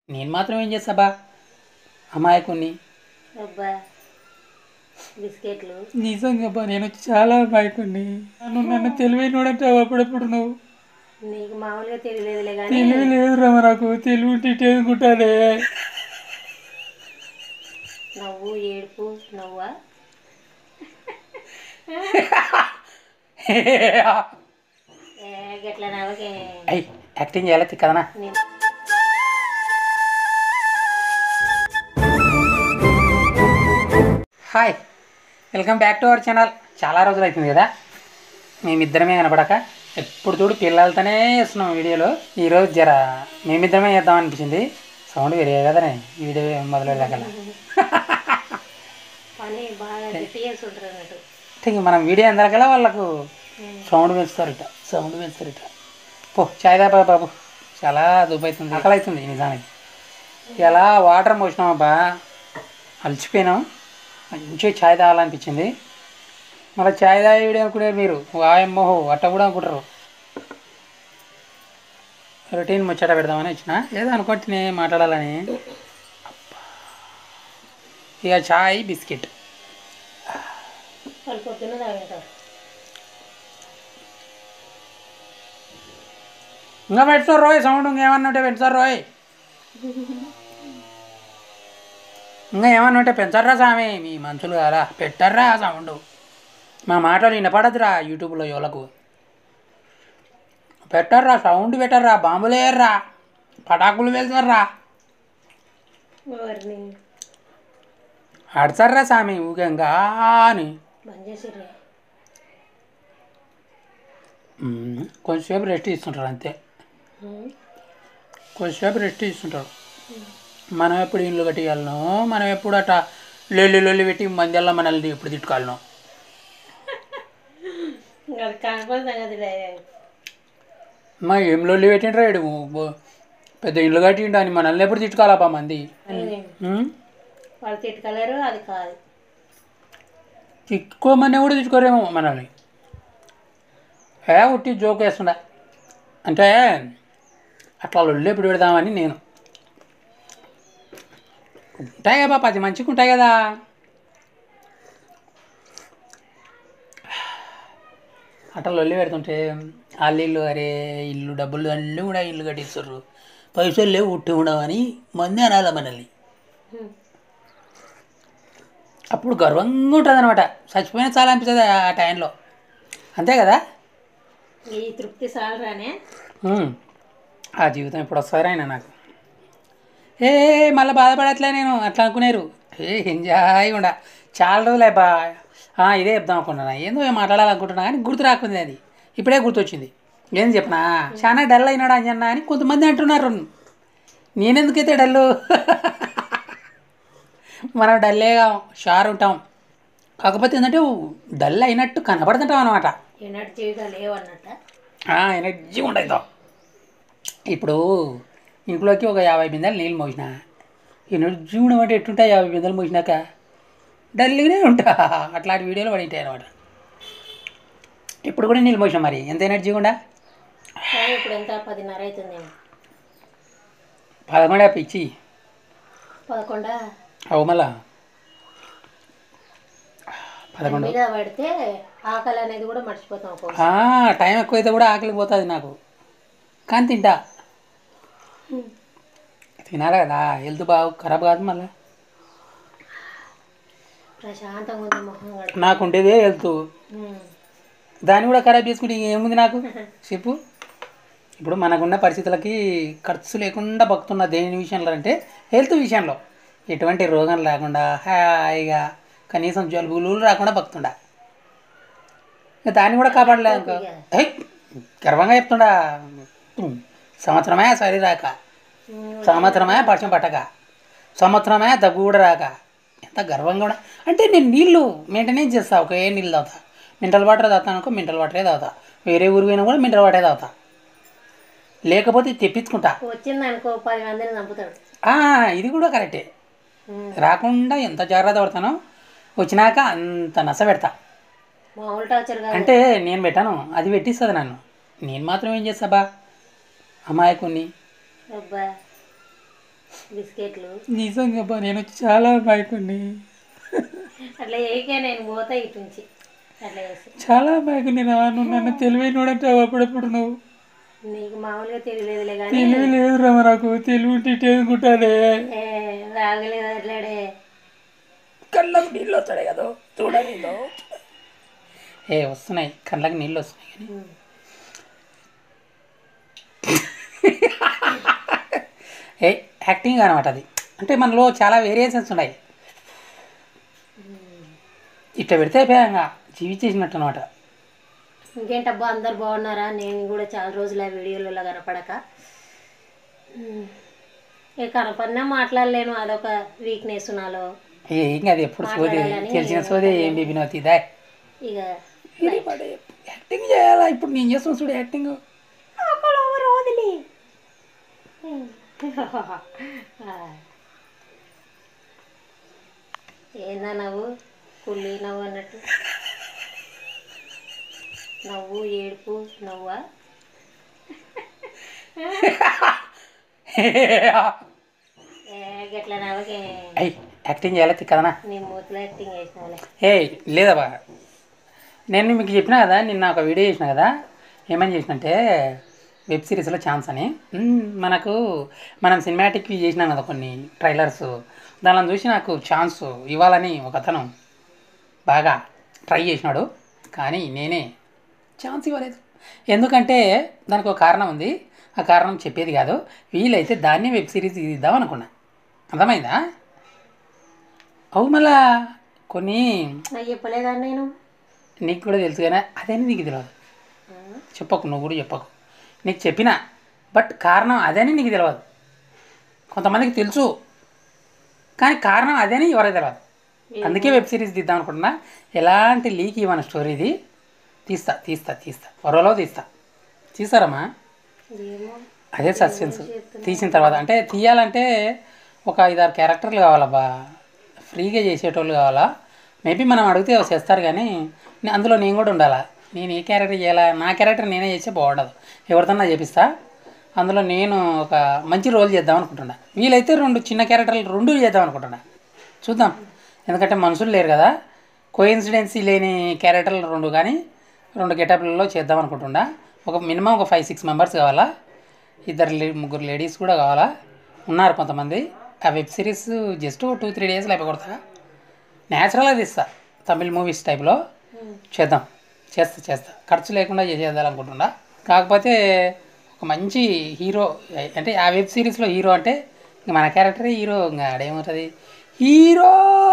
నేను మాత్రం ఏం చేస్తా బా అమాయకుని అబ్బా బిస్కెట్లు నిజంగా బా నేను చాలా అమాయకుని నువ్వు నన్ను తెలివైనోడంటావు అప్పుడప్పుడు నువ్వు నీకు మామూలుగా తెలియలేదులే కానీ తెలివి లేదురా నాకు తెలివి ఉంటే ఇటు అనుకుంటానే నవ్వు ఏడుపు నవ్వా ఏ గట్ల నవ్వకే అయ్యి యాక్టింగ్ చేయాలి కదనా నేను hi welcome back to our channel చాలా రోజులు అవుతుంది కదా మేమిద్దరమే కనపడక ఎప్పుడు చూడు పిల్లలతోనే వేస్తున్నాం వీడియోలో ఈరోజు జర మేమిద్దరమే చేద్దాం అనిపించింది సౌండ్ వేరే కదనే ఈ వీడియో మొదలు వెళ్ళగల పని బాగా గట్టి చేస్తుంటారు అన్నట్టు ఇంక మనం వీడియో ఎందరకల్లా వాళ్ళకు సౌండ్ పెంచుతారట సౌండ్ పెంచుతారట పో చాయ్ దాపా బాబు చాలా దుబ్బైతుంది ఆకలి అవుతుంది నిజానికి ఇలా వాటర్ పోసినామబ్బా అలసిపోయినాం మంచిగా ఛాయ్ తాగాలనిపించింది మళ్ళీ ఛాయ్ తాగే వీడియో అనుకునేరు మీరు వాయమ్మో అట్ట కూడా అనుకుంటారు రొటీన్ ముచ్చట పెడదామని వచ్చిన ఏదో అనుకుంటే మాట్లాడాలని అబ్బా. ఇక ఛాయ్ బిస్కెట్ వాళ్ళు పొద్దున్న తాగుతారు ఇంకా పెడతారు రోయ్ సౌండ్ ఇంకేమన్నా ఉంటే పెంచుతారు రోయ్ ఇంకా ఏమన్నా ఉంటే పెంచర్రా స్వామి మీ మనుషులు కదా పెట్టర్రా సౌండ్ మా మాటలు వినపడదురా యూట్యూబ్లో ఎవలకు పెట్టర్రా సౌండ్ పెట్టర్రా బాంబులు వేయర్రా పటాకులు వెళ్తారా ఎవరిని ఆడతారా స్వామి ఊగంగా అని బంద్ చేసిర్రే మ్మ్. కొంచెంసేపు రెస్ట్ ఇస్తుంటారు అంతే కొంచెంసేపు రెస్ట్ ఇస్తుంటారు మనం ఎప్పుడు ఇల్లు కట్టియాలను మనం ఎప్పుడు అట్ట లొల్లి లొల్లి పెట్టి మందిలో మనల్ని ఎప్పుడు తిట్టుకోవాలను ఇంకా అది కాకపోతే సంగతి లే. మా ఏం లొల్లి పెట్టిండ్రా ఏడు పెద్ద ఇల్లు కట్టిండు అని మనల్ని ఎప్పుడు తిట్టుకోవాలప్పా మంది మ్మ్? వాళ్ళు తిట్టుకోలేరు అది కాదు తిట్టుకోమని కూడా తిట్టుకోరేమో మనల్ని ఏ ఉట్టి జోక్ వేస్తుండే అంటే అట్లా లొల్లి ఎప్పుడు పెడదామని నేను ఉంటాయి కదా పది మంచిగా ఉంటాయి కదా అట్లా లొల్లి పెడుతుంటే వాళ్ళు ఇల్లు అరే ఇల్లు డబ్బులు అన్నీ కూడా ఇల్లు కట్టిస్తారు పైసలు లేవు ఉట్టి ఉండవని మంది అనాలి మనల్ని అప్పుడు గర్వంగా ఉంటుంది అనమాట చచ్చిపోయినా చాలా అనిపిస్తుంది ఆ టైంలో అంతే కదా ఈ తృప్తి చాలరానే ఉమ్. ఆ జీవితం ఎప్పుడు వస్తారా ఆయన నాకు ఏ మళ్ళీ బాధపడట్లే నేను అట్లా అనుకునేరు ఏ ఎంజాయ్ ఉండ చాలా రోజులే బా ఆ, ఇదే చెప్దాం అనుకుంటున్నా ఏందో ఏం మాట్లాడాలనుకుంటున్నా కానీ గుర్తు రాకుంది అది ఇప్పుడే గుర్తొచ్చింది ఏం చెప్పనా చాలా డల్ అయినాడు అంజన్న అని కొంతమంది అంటున్నారు నేనెందుకైతే డల్లు మనం డల్లేగా షార్ ఉంటాం కాకపోతే ఏంటంటే డల్ అయినట్టు కనబడుతుంటాం అనమాట ఎనర్జీగా లేవన్నట్ట ఎనర్జీ ఉండదు ఇప్పుడు ఇంట్లోకి ఒక యాభై బిందెలు నీళ్ళు మోసిన ఎనర్జీ ఉండమంటే ఎట్టుంటాయి యాభై బిందెలు మోసినాక డల్గానే ఉంటా అట్లాంటి వీడియోలు పడి ఉంటాయి అనమాట ఇప్పుడు కూడా నీళ్ళు మోసిన మరి ఎంత ఎనర్జీ ఉండా కానీ ఇప్పుడు ఎంత పదిన్నర అవుతుందేమో పదకొండే పిచ్చి పదకొండా అవు మళ్ళా పదకొండు మీద పడితే ఆకలి అనేది కూడా మర్చిపోతాం ఒక్కొక్కసారి. ఆ, టైం ఎక్కువైతే కూడా ఆకలి పోతుంది నాకు కానీ తింటా తినాలి కదా హెల్త్ బాగా ఖరాబ్ కాదు మళ్ళీ ప్రశాంతంగా ఉంది మొహం గడ నాకు ఉండేదే హెల్త్ దాన్ని కూడా ఖరాబ్ చేసుకుంటే ఏముంది నాకు చెప్పు ఇప్పుడు మనకున్న పరిస్థితులకి ఖర్చు లేకుండా బతుకుతున్న దేని విషయంలో అంటే హెల్త్ విషయంలో ఎటువంటి రోగం లేకుండా హాయిగా కనీసం జలుబులు రాకుండా బతుకుతుండా ఇక దాన్ని కూడా కాపాడలేదు అనుకో ఏయ్, గర్వంగా చెప్తుండా ఉమ్, సంవత్సరమే సరి రాక సంవత్సరమే వర్షం పట్టక సంవత్సరమే దగ్గు కూడా రాక ఎంత గర్వంగా కూడా అంటే నేను నీళ్ళు మెయింటెనెన్స్ చేస్తా ఒకే నీళ్ళు తాగుతా మినరల్ వాటర్ తాగుతాను అనుకో మినరల్ వాటరే తాగుతా వేరే ఊరు పోయినా కూడా మినరల్ వాటరే తాగుతా లేకపోతే తెప్పించుకుంటా వచ్చింది అనుకో పది మందిని చంపుతాడు ఆ, ఇది కూడా కరెక్టే రాకుండా ఎంత జాగ్రత్త పడతానో వచ్చినాక అంత నస పెడతా మామూలు టార్చర్ కాదు అంటే నేను పెట్టాను అది పెట్టిస్తుంది నన్ను నేను మాత్రం ఏం చేస్తా బా అమాయకుని అబ్బా బిస్కెట్లు నిజంగా బా నేను చాలా అమాయకుని అట్లా ఏకే నేను పోతా ఇటు నుంచి అట్లా చేసి చాలా అమాయకుని రా నువ్వు నన్ను తెలివైనోడంటావు అప్పుడప్పుడు నువ్వు నీకు మామూలుగా తెలియలేదులే కానీ తెలివి లేదు రా నాకు తెలివి ఉంటే ఇటు ఎందుకుంటానే ఏ, రాగలేదు అట్లాడే కళ్ళకు నీళ్ళు వస్తాయి కదా చూడండి ఏ వస్తున్నాయి కళ్ళకి నీళ్ళు వస్తున్నాయి కానీ ఉమ్. ఏ యాక్టింగ్ అనమాట అది అంటే మనలో చాలా వేరియేషన్స్ ఉన్నాయి ఇట్లా పెడితే అయిపోయాక జీవించేసినట్టు అనమాట ఇంకేంటబ్బా అందరు బాగున్నారా నేను కూడా చాలా రోజులు ఆ వీడియోలలో కనపడక ఉమ్. ఇక కనపడినా మాట్లాడలేను అదొక వీక్నెస్ నాలో ఏం అది ఎప్పుడు సోది తెలిసిన సోదే ఏం బిబినవుతుంది దా ఇక యాక్టింగ్ చేయాలా ఇప్పుడు నేను చేస్తున్నా చూడు యాక్టింగ్ వదిలి ఏందా నవ్వు కుళ్ళి నవ్వు అన్నట్టు నవ్వు ఏడుపు నవ్వా ఏ గట్ల నవ్వకే అయ్యి యాక్టింగ్ చేయాలి కదనా నీ మూతిలో యాక్టింగ్ చేసినావులే ఏ లేదబ్బా నేను మీకు చెప్పినా కదా నిన్న ఒక వీడియో చేసిన కదా ఏమని చేసినంటే వెబ్ సిరీస్లో ఛాన్స్ అని మ్మ్, మనకు మనం సినిమాటిక్వి చేసినాం కదా కొన్ని ట్రైలర్స్ దానిని చూసి నాకు ఛాన్స్ ఇవ్వాలని ఒక అతను బాగా ట్రై చేసినాడు కానీ నేనే ఛాన్స్ ఇవ్వలేదు ఎందుకంటే దానికి ఒక కారణం ఉంది ఆ కారణం చెప్పేది కాదు వీలైతే దాన్ని వెబ్ సిరీస్ తీద్దాం అనుకున్నా అర్థమైందా అవు మళ్ళా కొన్ని నాకు చెప్పలేదా నేను నీకు కూడా తెలుసు కానీ అదేని నీకు తెలియదు చెప్పకు నువ్వు కూడా చెప్పకు నీకు చెప్పిన బట్ కారణం అదని నీకు తెలియదు కొంతమందికి తెలుసు కానీ కారణం అదని ఎవరికి తెలియదు అందుకే వెబ్ సిరీస్ తీద్దాం అనుకుంటున్నా ఎలాంటి లీక్ ఇవ్వను స్టోరీది తీస్తా తీస్తా తీస్తా త్వరలో తీస్తా తీస్తారమ్మా ఏమో అదే సస్పెన్స్ తీసిన తర్వాత అంటే తీయాలంటే ఒక ఐదారు క్యారెక్టర్లు కావాలబ్బా ఫ్రీగా చేసేటోళ్ళు కావాలా మేబీ మనం అడిగితే చేస్తారు కానీ నే- అందులో నేను కూడా ఉండాలా నేను ఏ క్యారెక్టర్ చేయాలా నా క్యారెక్టర్ నేనే చేస్తే బాగుండదు ఎవరితోన్నా చేపిస్తా అందులో నేను ఒక మంచి రోల్ చేద్దాం అనుకుంటున్నా వీలైతే రెండు చిన్న క్యారెక్టర్లు రెండు చేద్దాం అనుకుంటున్నా చూద్దాం ఎందుకంటే మనుషులు లేరు కదా కోయిన్సిడెన్సీ లేని క్యారెక్టర్లు రెండు కానీ రెండు గెటప్లలో చేద్దాం అనుకుంటున్నా ఒక మినిమం ఒక ఫైవ్ సిక్స్ మెంబర్స్ కావాలా ఇద్దరు లే ముగ్గురు లేడీస్ కూడా కావాలా ఉన్నారు కొంతమంది ఆ web series just two three డేస్లో అయిపోకూడదా న్యాచురల్గా తీస్తా తమిళ్ మూవీస్ టైప్లో చేద్దాం చేస్తా చేస్తా ఖర్చు లేకుండా చేసేద్దాం అనుకుంటున్నా కాకపోతే ఒక మంచి హీరో అంటే ఆ వెబ్ సిరీస్లో హీరో అంటే ఇంక మన క్యారెక్టరే హీరో ఇంకా ఆడేముంటుంది హీరో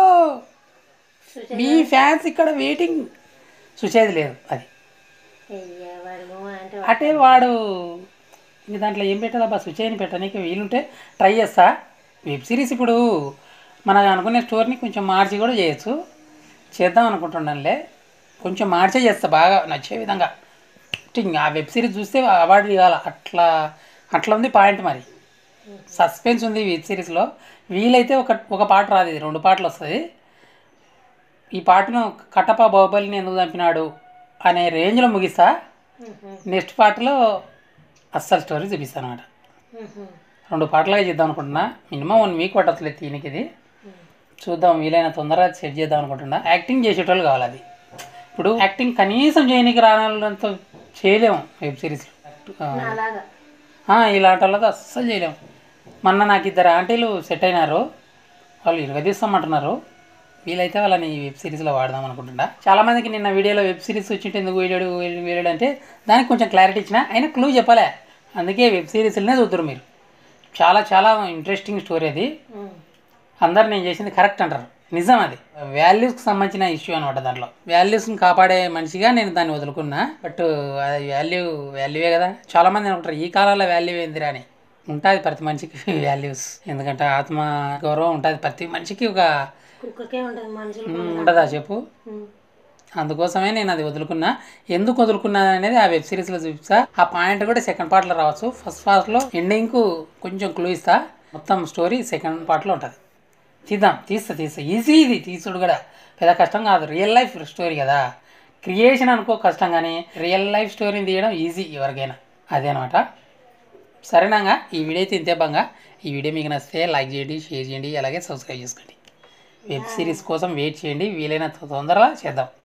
మీ ఫ్యాన్స్ ఇక్కడ వెయిటింగ్ సుచేది లేదు అది అయ్యా వాడు మూవ అంటే అంటే వాడు ఇంక దాంట్లో ఏం పెట్టాలబ్బా సుచేని పెట్టడానికి వీలుంటే ట్రై చేస్తా వెబ్ సిరీస్ ఇప్పుడు మనం అనుకునే స్టోరీని కొంచెం మార్చి కూడా చేయొచ్చు చేద్దాం అనుకుంటున్నానులే కొంచెం మార్చే చేస్తా బాగా నచ్చే విధంగా ఇంక ఆ వెబ్ సిరీస్ చూస్తే అవార్డు ఇవ్వాలి అట్లా అట్లా ఉంది పాయింట్ మరి సస్పెన్స్ ఉంది వెబ్ సిరీస్లో వీలైతే ఒక ఒక పాట రాదు ఇది రెండు పాటలు వస్తుంది ఈ పాటను కట్టప బాహుబలిని ఎందుకు చంపినాడు అనే రేంజ్లో ముగిస్తా నెక్స్ట్ పాటలో అస్సలు స్టోరీ చూపిస్తాను అనమాట రెండు పాటలుగా చేద్దాం అనుకుంటున్నా మినిమం వన్ వీక్ పట్టట్లేదు దీనికి ఇది చూద్దాం వీలైన తొందరగా సెట్ చేద్దాం అనుకుంటున్నా యాక్టింగ్ చేసేటోళ్ళు కావాలి అది ఇప్పుడు యాక్టింగ్ కనీసం చేయనికి రానంత చేయలేము వెబ్ సిరీస్లో అలాగా ఇలాంటి వాళ్ళతో అస్సలు చేయలేము మొన్న నాకు ఇద్దరు ఆంటీలు సెట్ అయినారు వాళ్ళు ఇరగదీస్తామంటున్నారు వీలైతే వాళ్ళని వెబ్ సిరీస్లో వాడదాం అనుకుంటున్నా చాలా మందికి నిన్న వీడియోలో వెబ్ సిరీస్ వచ్చింటే ఎందుకు వీడియోడు వీడియోడు అంటే దానికి కొంచెం క్లారిటీ ఇచ్చిన అయినా క్లూ చెప్పలే అందుకే వెబ్ సిరీస్లనే చూద్దరు మీరు చాలా చాలా ఇంట్రెస్టింగ్ స్టోరీ అది ఉమ్. అందరు నేను చేసింది కరెక్ట్ అంటారు నిజం అది వాల్యూస్కి సంబంధించిన ఇష్యూ అనమాట దాంట్లో వాల్యూస్ని కాపాడే మనిషిగా నేను దాన్ని వదులుకున్నా బట్ అది వాల్యూ వాల్యూవే కదా చాలా మంది అనుకుంటారు ఈ కాలంలో వాల్యూ ఏందిరా అని ఉంటుంది ప్రతి మనిషికి వాల్యూస్ ఎందుకంటే ఆత్మ గౌరవం ఉంటుంది ప్రతి మనిషికి ఒక కుక్కకే ఉంటుంది మనుషులు ఉమ్, ఉండదా చెప్పు ఉమ్. అందుకోసమే నేను అది వదులుకున్నా ఎందుకు వదులుకున్నా అనేది ఆ వెబ్ సిరీస్లో చూపిస్తా ఆ పాయింట్ కూడా సెకండ్ పార్ట్లో రావచ్చు ఫస్ట్ పార్ట్లో ఎండింగ్కు కొంచెం క్లూ ఇస్తా మొత్తం స్టోరీ సెకండ్ పార్ట్లో ఉంటుంది తీద్దాం తీస్తా తీస్తా ఈజీ ఇది తీసుడు కూడా పెద్ద కష్టం కాదు రియల్ లైఫ్ స్టోరీ కదా క్రియేషన్ అనుకో కష్టం కానీ రియల్ లైఫ్ స్టోరీని తీయడం ఈజీ ఎవరికైనా అదే అనమాట సరేనాగా ఈ వీడియో అయితే ఇంతే బంగా ఈ వీడియో మీకు నచ్చితే లైక్ చేయండి షేర్ చేయండి అలాగే సబ్స్క్రైబ్ చేసుకోండి వెబ్ సిరీస్ కోసం వెయిట్ చేయండి వీలైనంత తొందరగా చేద్దాం